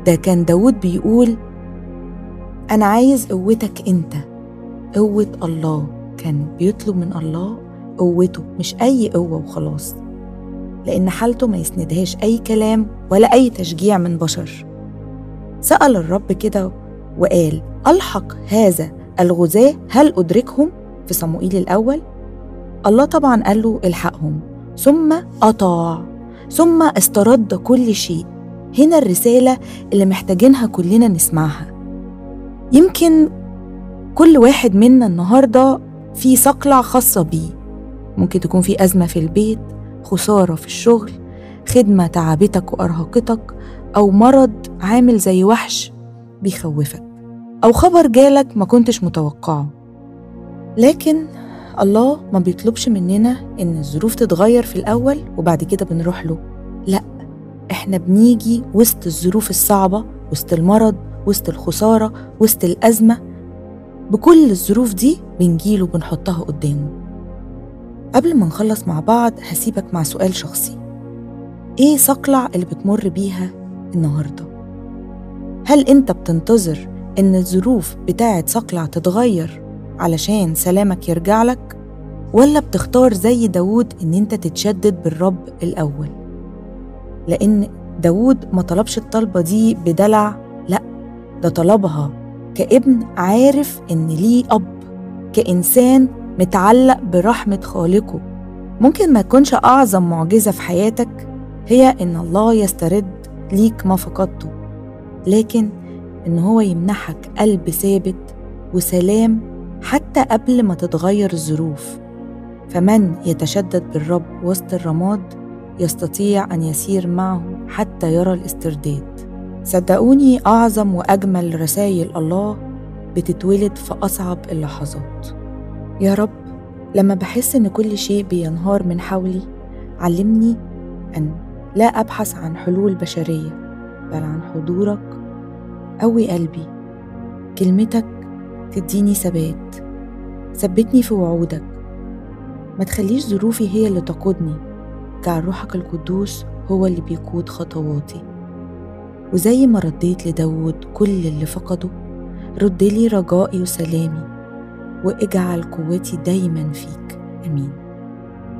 ده كان داود بيقول أنا عايز قوتك أنت قوة الله كان بيطلب من الله قوته مش أي قوة وخلاص لأن حالته ما يسندهاش أي كلام ولا أي تشجيع من بشر سأل الرب كده وقال ألحق هذا الغزاة هل أدركهم في صموئيل الأول؟ الله طبعا قال له الحقهم ثم أطاع ثم استرد كل شيء هنا الرسالة اللي محتاجينها كلنا نسمعها يمكن كل واحد منا النهاردة في صقلع خاصة بيه ممكن تكون في أزمة في البيت خسارة في الشغل خدمة تعبتك وأرهقتك أو مرض عامل زي وحش بيخوفك أو خبر جالك ما كنتش متوقعه لكن الله ما بيطلبش مننا إن الظروف تتغير في الأول وبعد كده بنروح له لأ إحنا بنيجي وسط الظروف الصعبة وسط المرض وسط الخسارة وسط الأزمة بكل الظروف دي بنجيله وبنحطها قدامه قبل ما نخلص مع بعض هسيبك مع سؤال شخصي ايه صقلع اللي بتمر بيها النهارده هل انت بتنتظر ان الظروف بتاعه صقلع تتغير علشان سلامك يرجع لك ولا بتختار زي داود ان انت تتشدد بالرب الاول لان داود ما طلبش الطلبه دي بدلع لا ده طلبها كابن عارف ان ليه اب كانسان متعلق برحمه خالقه ممكن ما تكونش اعظم معجزه في حياتك هي ان الله يسترد ليك ما فقدته لكن ان هو يمنحك قلب ثابت وسلام حتى قبل ما تتغير الظروف فمن يتشدد بالرب وسط الرماد يستطيع ان يسير معه حتى يرى الاسترداد صدقوني اعظم واجمل رسائل الله بتتولد في اصعب اللحظات يا رب لما بحس ان كل شيء بينهار من حولي علمني ان لا ابحث عن حلول بشريه بل عن حضورك قوي قلبي كلمتك تديني ثبات ثبتني في وعودك ما تخليش ظروفي هي اللي تقودني جعل روحك القدوس هو اللي بيقود خطواتي وزي ما رديت لداود كل اللي فقده رد لي رجائي وسلامي واجعل قوتي دايما فيك امين